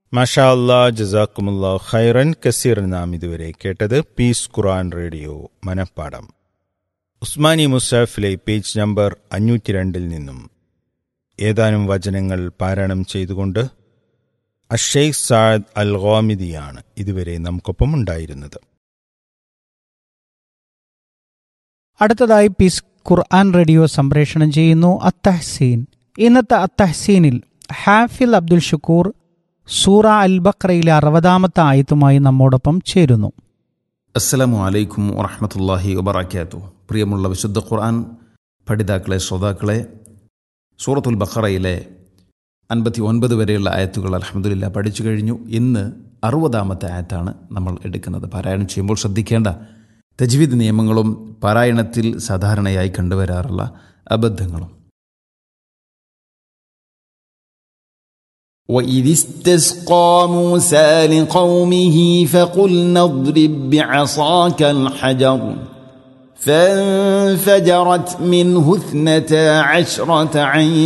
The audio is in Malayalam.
മാഷാ അല്ലാ ജസാക്കുമുല്ലാ ഖൈറൻ കസീർ നാം ഇതുവരെ കേട്ടത് പീസ് ഖുറാൻ റേഡിയോ മനപ്പാടം ഉസ്മാനി മുസാഫിലെ പേജ് നമ്പർ അഞ്ഞൂറ്റി രണ്ടിൽ നിന്നും ഏതാനും വചനങ്ങൾ പാരായണം ചെയ്തുകൊണ്ട് അഷെയ്ഖ് സാദ് അൽ ഗോമിദിയാണ് ഇതുവരെ നമുക്കൊപ്പം ഉണ്ടായിരുന്നത് അടുത്തതായി പീസ് ഖുർആൻ റേഡിയോ സംപ്രേഷണം ചെയ്യുന്നു അത്തഹ്സീൻ ഇന്നത്തെ അത്തഹ്സീനിൽ ഹാഫിൽ അബ്ദുൽ ഷുക്കൂർ സൂറ അൽ ബക്രയിലെ അറുപതാമത്തെ ആയത്തുമായി നമ്മോടൊപ്പം ചേരുന്നു അസ്സലാമു അലൈക്കും വറഹമത്തല്ലാഹി വബർക്കാത്തു പ്രിയമുള്ള വിശുദ്ധ ഖുർആൻ പഠിതാക്കളെ ശ്രോതാക്കളെ സൂറത്തുൽ ബഖറയിലെ അൻപത്തി ഒൻപത് വരെയുള്ള ആയത്തുകൾ അലഹമുല്ല പഠിച്ചു കഴിഞ്ഞു ഇന്ന് അറുപതാമത്തെ ആയത്താണ് നമ്മൾ എടുക്കുന്നത് പാരായണം ചെയ്യുമ്പോൾ ശ്രദ്ധിക്കേണ്ട തജ്വീദ് നിയമങ്ങളും പാരായണത്തിൽ സാധാരണയായി കണ്ടുവരാറുള്ള അബദ്ധങ്ങളും وإذ استسقى موسى لقومه فقلنا اضرب بعصاك الحجر فانفجرت منه اثنتا عشرة عين